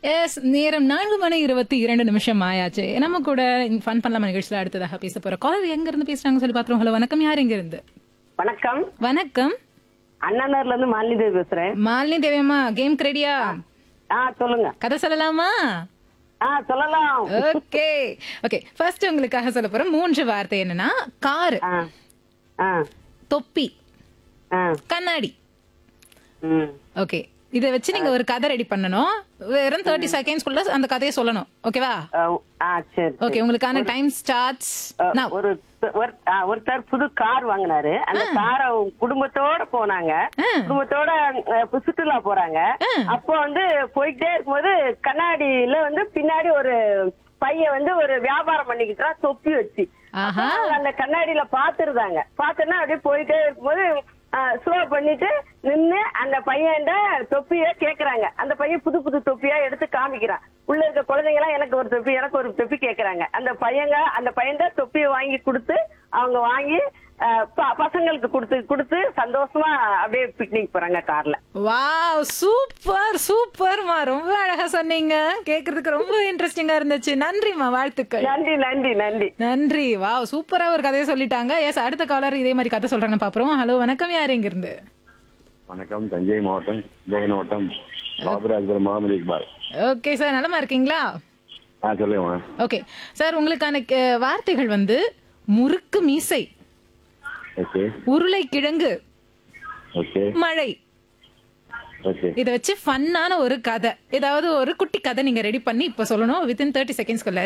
S நேரம் நான்கு மணி இருபத்தி இரண்டு நிமிஷம் ஆயாச்சு நம்ம கூட ஃபன் பண்ணலாம் நிகழ்ச்சியில் அடுத்ததாக பேச போற காலர் எங்க இருந்து பேசுறாங்க சொல்லி பாத்துருவோம் ஹலோ வணக்கம் யார் எங்க இருந்து வணக்கம் வணக்கம் அண்ணனர்ல இருந்து மாலினி பேசுறேன் மாலினி தேவியம்மா கேம் ரெடியா ஆ சொல்லுங்க கதை சொல்லலாமா ஆ சொல்லலாம் ஓகே ஓகே ஃபர்ஸ்ட் உங்களுக்காக சொல்ல போற மூன்று வார்த்தை என்னன்னா கார் ஆ ஆ தொப்பி ஆ கண்ணாடி ம் ஓகே இதை வச்சு நீங்க ஒரு கதை ரெடி பண்ணணும் வெறும் தேர்ட்டி செகண்ட்ஸ்க்குள்ள அந்த கதையை சொல்லணும் ஓகேவா ஆ, ஆ சரி ஓகே உங்களுக்கான டைம் ஸ்டார்ட்ஸ் ஆ, ஒரு ஒரு- ஆ, ஒருத்தர் புது கார் வாங்கினாரு அந்த காரை குடும்பத்தோட போனாங்க ஆ. குடும்பத்தோட அஹ், சுற்றுலா போறாங்க அப்போ வந்து போயிட்டே இருக்கும்போது கண்ணாடியில வந்து பின்னாடி ஒரு பையன் வந்து ஒரு வியாபாரம் பண்ணிக்கிட்டான் தொப்பி வச்சு ஆஹா. அப்ப அவங்க அந்த கண்ணாடியில பாத்துருந்தாங்க பாத்துன்னா அப்படியே போயிட்டே இருக்கும்போது ஸ்லோ பண்ணிட்டு நின்னு அந்த பையன் தொப்பிய கேக்குறாங்க அந்த பையன் புது புது தொப்பியா எடுத்து காமிக்கிறான் உள்ள இருக்க குழந்தைங்க எல்லாம் எனக்கு ஒரு தொப்பி எனக்கு ஒரு தொப்பி கேக்குறாங்க அந்த பையங்க அந்த பையன் தான் தொப்பியை வாங்கி கொடுத்து அவங்க வாங்கி அஹ், ப- பசங்களுக்கு கொடுத்து கொடுத்து சந்தோஷமா அப்படியே பிக்னிக் போறாங்க கார்ல வாவ் சூப்பர் சூப்பர்மா ரொம்ப அழகா சொன்னீங்க கேக்குறதுக்கு ரொம்ப இன்ட்ரெஸ்டிங்கா இருந்துச்சு நன்றிமா வாழ்த்துக்கள் நன்றி நன்றி நன்றி நன்றி வாவ் சூப்பரா ஒரு கதையை சொல்லிட்டாங்க எஸ் அடுத்த காலர் இதே மாதிரி கதை சொல்றாங்க பாப்போம் ஹலோ வணக்கம் யார் எங்க இருந்து வணக்கம் தஞ்சை மாவட்டம் ஜெகன் மாவட்டம் பாபராஜபுரம் முகமது இக்பால் ஓகே சார் நலமா இருக்கீங்களா ஆ சொல்லுங்க ஓகே சார் உங்களுக்கான அஹ், வார்த்தைகள் வந்து முறுக்கு மீசை ஓகே உருளைக்கிழங்கு ஓகே மழை ஓகே இதை வச்சு ஃபன்னான ஒரு கதை ஏதாவது ஒரு குட்டி கதை நீங்க ரெடி பண்ணி இப்ப சொல்லணும் வித்தின் தேர்ட்டி செகண்ட்ஸ்க்குள்ள